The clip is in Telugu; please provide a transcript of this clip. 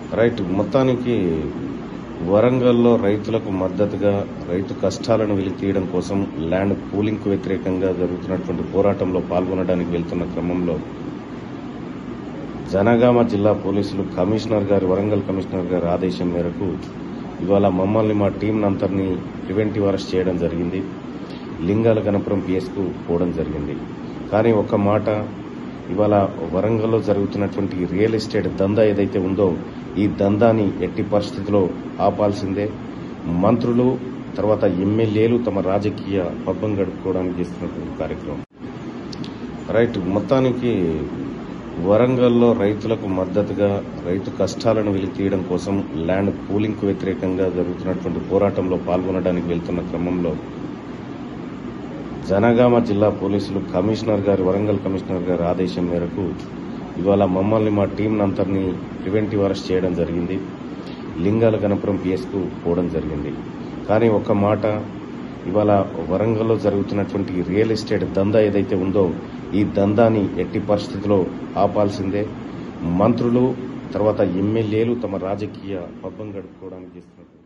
రైట్ మొత్తానికి వరంగల్లో రైతులకు మద్దతుగా రైతు కష్టాలను వెలితీయడం కోసం ల్యాండ్ పూలింగ్ కు వ్యతిరేకంగా జరుగుతున్నటువంటి పోరాటంలో పాల్గొనడానికి వెళ్తున్న క్రమంలో జనగామ జిల్లా పోలీసులు కమిషనర్ గారి వరంగల్ కమిషనర్ గారి ఆదేశం మేరకు ఇవాళ మమ్మల్ని మా టీం అంతర్ని ప్రివెంటివ్ అరెస్ట్ చేయడం జరిగింది లింగాల గణపురం పిఎస్కు పోవడం జరిగింది కానీ ఒక్క మాట ఇవాళ వరంగల్లో జరుగుతున్నటువంటి రియల్ ఎస్టేట్ దందా ఏదైతే ఉందో ఈ దందాని ఎట్టి పరిస్థితిలో ఆపాల్సిందే మంత్రులు తర్వాత ఎమ్మెల్యేలు తమ రాజకీయ పబ్బం గడుపుకోవడానికి చేస్తున్నటువంటి కార్యక్రమం రైట్ మొత్తానికి వరంగల్లో రైతులకు మద్దతుగా రైతు కష్టాలను వెలితీయడం కోసం ల్యాండ్ పూలింగ్ కు వ్యతిరేకంగా జరుగుతున్నటువంటి పోరాటంలో పాల్గొనడానికి వెళ్తున్న క్రమంలో జనగామ జిల్లా పోలీసులు కమిషనర్ గారి వరంగల్ కమిషనర్ గారి ఆదేశం మేరకు ఇవాళ మమ్మల్ని మా టీం అంతర్ని ప్రివెంటివ్ అరెస్ట్ చేయడం జరిగింది లింగాల గణపురం పిఎస్కు పోవడం జరిగింది కానీ ఒక్క మాట ఇవాళ వరంగల్లో జరుగుతున్నటువంటి రియల్ ఎస్టేట్ దందా ఏదైతే ఉందో ఈ దందాని ఎట్టి పరిస్థితిలో ఆపాల్సిందే మంత్రులు తర్వాత ఎమ్మెల్యేలు తమ రాజకీయ పబ్బం గడుపుకోవడానికి చేస్తున్నటువంటి